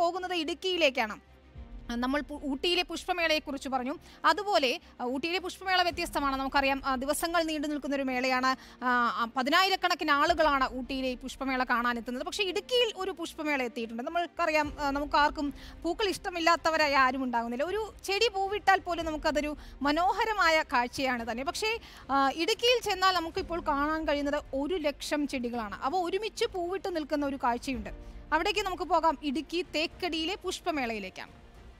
പോകുന്നത് ഇടുക്കിയിലേക്കാണ് നമ്മൾ പു- ഊട്ടിയിലെ പുഷ്പമേളയെക്കുറിച്ച് പറഞ്ഞു അതുപോലെ ആ, ഊട്ടിയിലെ പുഷ്പമേള വ്യത്യസ്തമാണ് നമുക്കറിയാം ആ, ദിവസങ്ങൾ നീണ്ടു നിൽക്കുന്ന ഒരു മേളയാണ് ആ, ആ, പതിനായിരക്കണക്കിന് ആളുകളാണ് ഊട്ടിയിലെ ഈ പുഷ്പമേള കാണാനെത്തുന്നത് പക്ഷേ ഇടുക്കിയിൽ ഒരു പുഷ്പമേള എത്തിയിട്ടുണ്ട് നമ്മൾക്കറിയാം ആ, നമുക്ക് ആർക്കും പൂക്കൾ ഇഷ്ടമില്ലാത്തവരായി ആരും ഉണ്ടാകുന്നില്ല ഒരു ചെടി പൂവിട്ടാൽ പോലും നമുക്കതൊരു മനോഹരമായ കാഴ്ചയാണ് തന്നെ പക്ഷേ ആ, ഇടുക്കിയിൽ ചെന്നാൽ നമുക്കിപ്പോൾ കാണാൻ കഴിയുന്നത് ഒരു ലക്ഷം ചെടികളാണ് അവ ഒരുമിച്ച് പൂവിട്ട് നിൽക്കുന്ന ഒരു കാഴ്ചയുണ്ട് അവിടേക്ക് നമുക്ക് പോകാം ഇടുക്കി തേക്കടിയിലെ പുഷ്പമേളയിലേക്കാണ്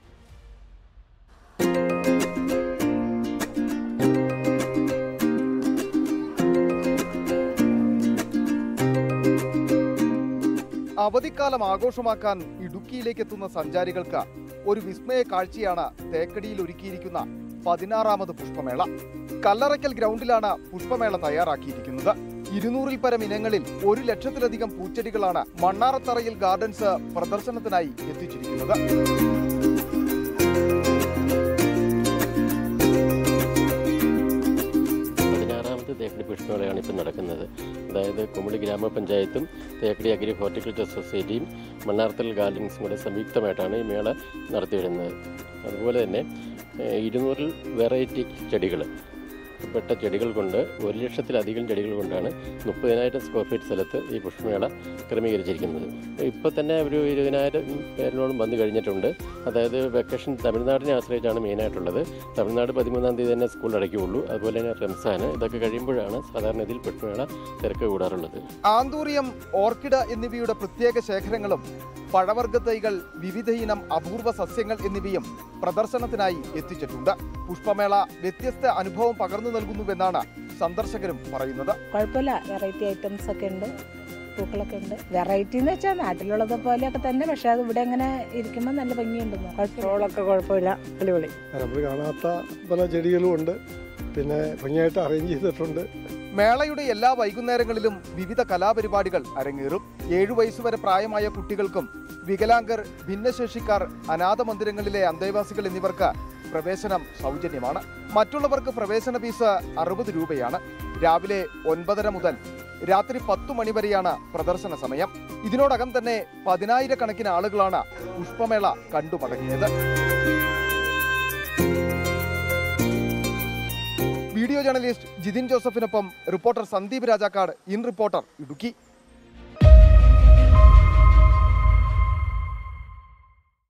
അവധിക്കാലം ആഘോഷമാക്കാൻ ഇടുക്കിയിലേക്ക് എത്തുന്ന സഞ്ചാരികൾക്ക് ഒരു വിസ്മയ കാഴ്ചയാണ് തേക്കടിയിൽ ഒരുക്കിയിരിക്കുന്ന പതിനാറാമത് പുഷ്പമേള കല്ലറയ്ക്കൽ ഗ്രൗണ്ടിലാണ് പുഷ്പമേള തയ്യാറാക്കിയിരിക്കുന്നത് ഇരുന്നൂറിൽ പരം ഇനങ്ങളിൽ ഒരു ലക്ഷത്തിലധികം പൂച്ചെടികളാണ് മണ്ണാറത്തറയിൽ ഗാർഡൻസ് പ്രദർശനത്തിനായി എത്തിച്ചിരിക്കുന്നത് പതിനാറാമത്തെ തേക്കടി പുഷ്പമേളയാണ് ഇപ്പം നടക്കുന്നത് അതായത് കുമളി ഗ്രാമപഞ്ചായത്തും തേക്കടി അഗ്രി ഹോർട്ടിക്കൾച്ചർ സൊസൈറ്റിയും മണ്ണാർത്തൽ ഗാർഡൻസും കൂടെ സംയുക്തമായിട്ടാണ് ഈ മേള നടത്തി വരുന്നത് അതുപോലെ തന്നെ ഏഹ്, ഇരുന്നൂറിൽ വെറൈറ്റി ചെടികൾ പെട്ട ചെടികൾ കൊണ്ട് ഒരു ലക്ഷത്തിലധികം ചെടികൾ കൊണ്ടാണ് മുപ്പതിനായിരം സ്ക്വയർ ഫീറ്റ് സ്ഥലത്ത് ഈ പുഷ്പമേള ക്രമീകരിച്ചിരിക്കുന്നത് ഇപ്പോൾ തന്നെ ഒരു ഇരുപതിനായിരം പേരിനോളം വന്നു കഴിഞ്ഞിട്ടുണ്ട് അതായത് വെക്കേഷൻ തമിഴ്നാടിനെ ആശ്രയിച്ചാണ് മെയിനായിട്ടുള്ളത് തമിഴ്നാട് പതിമൂന്നാം തീയതി തന്നെ സ്കൂൾ അടയ്ക്കുകയുള്ളൂ അതുപോലെ തന്നെ റംസാൻ ഇതൊക്കെ കഴിയുമ്പോഴാണ് സാധാരണ ഇതിൽ പുഷ്പമേള തിരക്ക് കൂടാറുള്ളത് ആന്തൂറിയം ഓർക്കിഡ് എന്നിവയുടെ പ്രത്യേക ശേഖരങ്ങളും പഴവർഗ്ഗ തൈകൾ വിവിധ ഇനം അപൂർവ സസ്യങ്ങൾ എന്നിവയും പ്രദർശനത്തിനായി എത്തിച്ചിട്ടുണ്ട് പുഷ്പമേള വ്യത്യസ്ത അനുഭവം പകർന്നു നൽകുന്നുവെന്നാണ് സന്ദർശകരും പറയുന്നത് കുഴപ്പമില്ല വെറൈറ്റി ഐറ്റംസ് ഒക്കെ ഉണ്ട് പൂക്കളൊക്കെ ഉണ്ട് വെറൈറ്റി എന്ന് വെച്ചാൽ നാട്ടിലുള്ളത് പോലെയൊക്കെ തന്നെ പക്ഷെ അത് ഇവിടെ ഇങ്ങനെ ഇരിക്കുമ്പോൾ നല്ല ഭംഗിയുണ്ടെന്ന് കുഴപ്പമില്ല കുഴപ്പമില്ല അടിപൊളി നമ്മൾ കാണാത്ത പല ചെടികളും ഉണ്ട് പിന്നെ ഭംഗിയായിട്ട് അറേഞ്ച് ചെയ്തിട്ടുണ്ട് മേളയുടെ എല്ലാ വൈകുന്നേരങ്ങളിലും വിവിധ കലാപരിപാടികൾ അരങ്ങേറും ഏഴു വയസ്സുവരെ പ്രായമായ കുട്ടികൾക്കും വികലാംഗർ ഭിന്നശേഷിക്കാർ അനാഥ മന്ദിരങ്ങളിലെ അന്തേവാസികൾ എന്നിവർക്ക് പ്രവേശനം സൗജന്യമാണ് മറ്റുള്ളവർക്ക് പ്രവേശന ഫീസ് അറുപത് രൂപയാണ് രാവിലെ ഒൻപതര മുതൽ രാത്രി പത്തു മണിവരെയാണ് പ്രദർശന സമയം ഇതിനോടകം തന്നെ പതിനായിരക്കണക്കിന് ആളുകളാണ് പുഷ്പമേള കണ്ടു മടങ്ങിയത് വീഡിയോ ജേർണലിസ്റ്റ് ജിതിൻ ജോസഫിനൊപ്പം reporter Sandeep Rajakkad in reporter Idukki